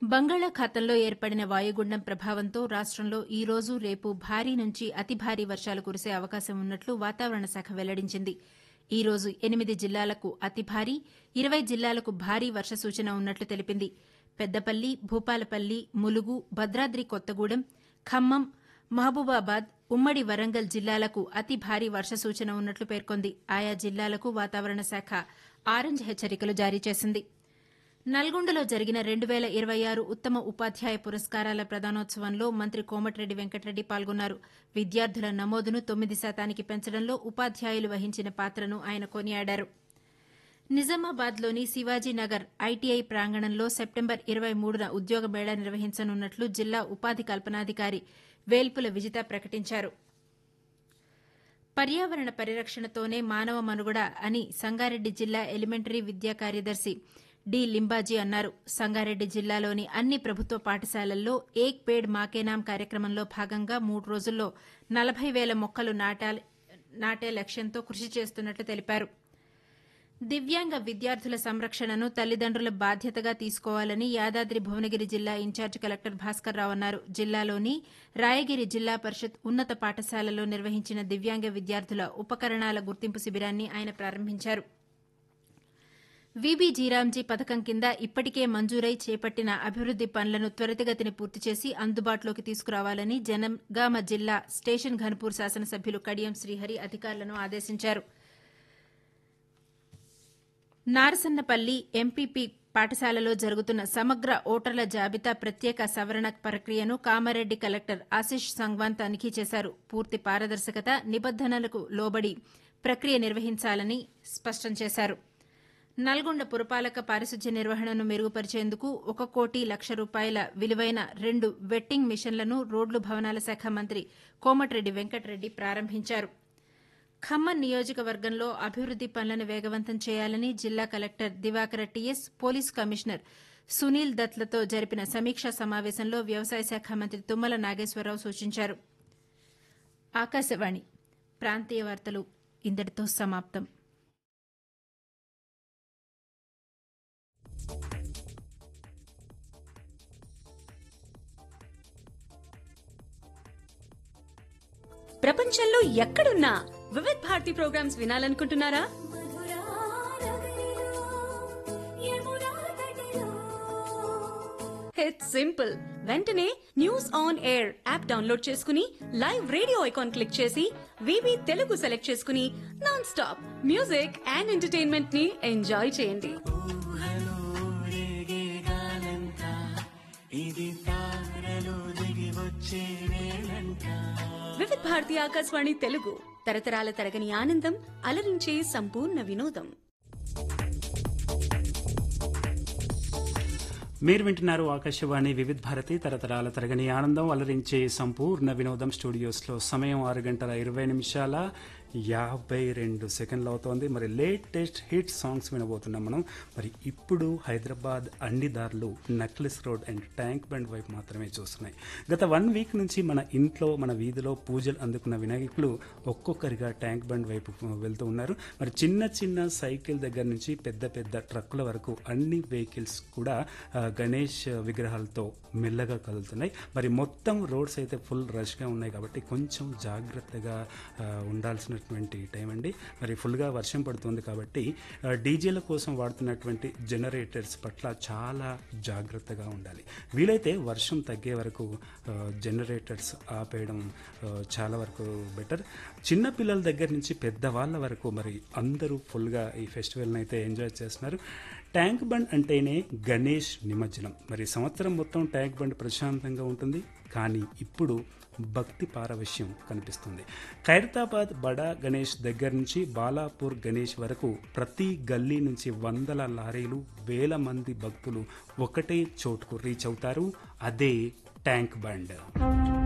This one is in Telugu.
బంగాళాఖాతంలో ఏర్పడిన వాయుగుండం ప్రభావంతో రాష్టంలో ఈ రోజు రేపు భారీ నుంచి అతి భారీ వర్షాలు కురిసే అవకాశం ఉన్నట్లు వాతావరణ శాఖ వెల్లడించింది ఈ రోజు ఎనిమిది జిల్లాలకు అతి భారీ ఇరవై జిల్లాలకు భారీ వర్ష సూచన ఉన్నట్లు తెలిపింది పెద్దపల్లి భూపాలపల్లి ములుగు భద్రాద్రి కొత్తగూడెం ఖమ్మం మహబూబాబాద్ ఉమ్మడి వరంగల్ జిల్లాలకు అతి భారీ వర్ష సూచన ఉన్నట్లు పేర్కొంది ఆయా జిల్లాలకు వాతావరణ శాఖ ఆరెంజ్ హెచ్చరికలు జారీ చేసింది నల్గొండలో జరిగిన రెండు వేల ఇరవై ఆరు ఉత్తమ ఉపాధ్యాయ పురస్కారాల ప్రదానోత్సవంలో మంత్రి కోమటిరెడ్డి వెంకటరెడ్డి పాల్గొన్నారు విద్యార్థుల నమోదును తొమ్మిది శాతానికి పెంచడంలో ఉపాధ్యాయులు వహించిన పాత్రను ఆయన కొనియాడారు నిజామాబాద్లోని శివాజీనగర్ ఐటీఐ ప్రాంగణంలో సెప్టెంబర్ ఇరవై మూడున ఉద్యోగ మేళా నిర్వహించనున్నట్లు జిల్లా ఉపాధి కల్పనాధికారి వేల్పుల విజిత ప్రకటించారు పర్యావరణ పరిరక్షణతోనే మానవ మనుగడ అని సంగారెడ్డి జిల్లా ఎలిమెంటరీ విద్యా కార్యదర్శి డి లింబాజీ అన్నారు సంగారెడ్డి జిల్లాలోని అన్ని ప్రభుత్వ పాఠశాలల్లో ఏక్ పేడ్ మాకేనాం కార్యక్రమంలో భాగంగా మూడు రోజుల్లో నలభై వేల మొక్కలు నాటే లక్ష్యంతో కృషి చేస్తున్నట్లు తెలిపారు దివ్యాంగ విద్యార్థుల సంరక్షణను తల్లిదండ్రుల బాధ్యతగా తీసుకోవాలని యాదాద్రి భువనగిరి జిల్లా ఇన్ఛార్జ్ కలెక్టర్ భాస్కర్ రావు అన్నారు జిల్లాలోని రాయగిరి జిల్లా పరిషత్ ఉన్నత పాఠశాలలో నిర్వహించిన దివ్యాంగ విద్యార్థుల ఉపకరణాల గుర్తింపు శిబిరాన్ని ఆయన ప్రారంభించారు వీబీజీరాంజీ పథకం కింద ఇప్పటికే మంజూరై చేపట్టిన అభివృద్ది పనులను త్వరితగతిన పూర్తి చేసి అందుబాటులోకి తీసుకురావాలని జనగామ జిల్లా స్టేషన్ ఘన్పూర్ శాసనసభ్యులు కడియం శ్రీహరి అధికారులను ఆదేశించారు నారసన్నపల్లి ఎంపీపీ పాఠశాలలో జరుగుతున్న సమగ్ర ఓటర్ల జాబితా ప్రత్యేక సవరణ ప్రక్రియను కామారెడ్డి కలెక్టర్ ఆశిష్ సంగ్వాన్ తనిఖీ చేశారు పూర్తి పారదర్శకత నిబంధనలకు లోబడి ప్రక్రియ నిర్వహించాలని స్పష్టం చేశారు నల్గొండ పురపాలక పారిశుధ్య నిర్వహణను మెరుగుపరిచేందుకు ఒక కోటి లక్ష రూపాయల విలువైన రెండు వెట్టింగ్ మిషన్లను రోడ్లు భవనాల శాఖ మంత్రి కోమటిరెడ్డి వెంకటరెడ్డి ప్రారంభించారు ఖమ్మం నియోజకవర్గంలో అభివృద్ది పనులను వేగవంతం చేయాలని జిల్లా collector Divakara TS police commissioner Sunil దత్లతో జరిపిన సమీక్షా సమావేశంలో వ్యవసాయ శాఖ మంత్రి తుమ్మల నాగేశ్వరరావు సూచించారు ఆకాశవాణి ప్రాంతీయ వార్తలు ఇంతటితో సమాప్తం ప్రపంచంలో ఎక్కడున్నా వివిధ్ భారతి ప్రోగ్రామ్స్ వినాలనుకుంటున్నారా ఇట్స్ సింపుల్ వెంటనే news on air app download చేసుకుని లైవ్ రేడియో ఐకాన్ క్లిక్ చేసి వివి తెలుగు సెలెక్ట్ చేసుకుని non stop music and entertainment ని ఎంజాయ్ చేయండి వివిధ్ భారతి ఆకాశవాణి తెలుగు తరతరాల తరగని ఆనందం అలరించే సంపూర్ణ వినోదం మీరు వింటున్నారు ఆకాశవాణి వివిధ్ భారతి తరతరాల తరగని ఆనందం అలరించే సంపూర్ణ వినోదం స్టూడియోస్లో సమయం ఆరు గంటల ఇరవై నిమిషాల యాభై రెండు సెకండ్లు అవుతోంది మరి లేటెస్ట్ హిట్ సాంగ్స్ వినబోతున్నాం మనం మరి ఇప్పుడు హైదరాబాద్ అన్ని దారులు Necklace Road and Tank Bund వైపు మాత్రమే చూస్తున్నాయి గత వన్ వీక్ నుంచి మన ఇంట్లో మన వీధిలో పూజలు అందుకున్న వినాయకులు ఒక్కొక్కరిగా ట్యాంక్ బండ్ వైపు వెళ్తూ ఉన్నారు మరి చిన్న చిన్న సైకిల్ దగ్గర నుంచి పెద్ద పెద్ద ట్రక్కుల వరకు అన్ని వెహికల్స్ కూడా ఆ, గణేష్ విగ్రహాలతో మెల్లగా కదులుతున్నాయి మరి మొత్తం రోడ్స్ అయితే ఫుల్ రష్గా ఉన్నాయి కాబట్టి కొంచెం జాగ్రత్తగా ఆ, ఉండాల్సినటువంటి టైం అండి మరి ఫుల్గా వర్షం పడుతుంది కాబట్టి ఆ, డీజేల కోసం వాడుతున్నటువంటి జనరేటర్స్ పట్ల చాలా జాగ్రత్తగా ఉండాలి వీలైతే వర్షం తగ్గే వరకు ఆ, జనరేటర్స్ ఆపేయడం ఆ, చాలా వరకు బెటర్ చిన్న పిల్లల దగ్గర నుంచి పెద్దవాళ్ళ వరకు మరి అందరూ ఫుల్గా ఈ ఫెస్టివల్ని అయితే ఎంజాయ్ చేస్తున్నారు ట్యాంక్ బండ్ అంటేనే గణేష్ నిమజ్జనం మరి సంవత్సరం మొత్తం ట్యాంక్ బండ్ ప్రశాంతంగా ఉంటుంది కానీ ఇప్పుడు భక్తి పారవశ్యం కనిపిస్తుంది ఖైరతాబాద్ బడా గణేష్ దగ్గర నుంచి బాలాపూర్ గణేష్ వరకు ప్రతి గల్లీ నుంచి వందల లారీలు వేల మంది భక్తులు ఒకటే చోటుకు రీచ్ అవుతారు అదే ట్యాంక్ బండ్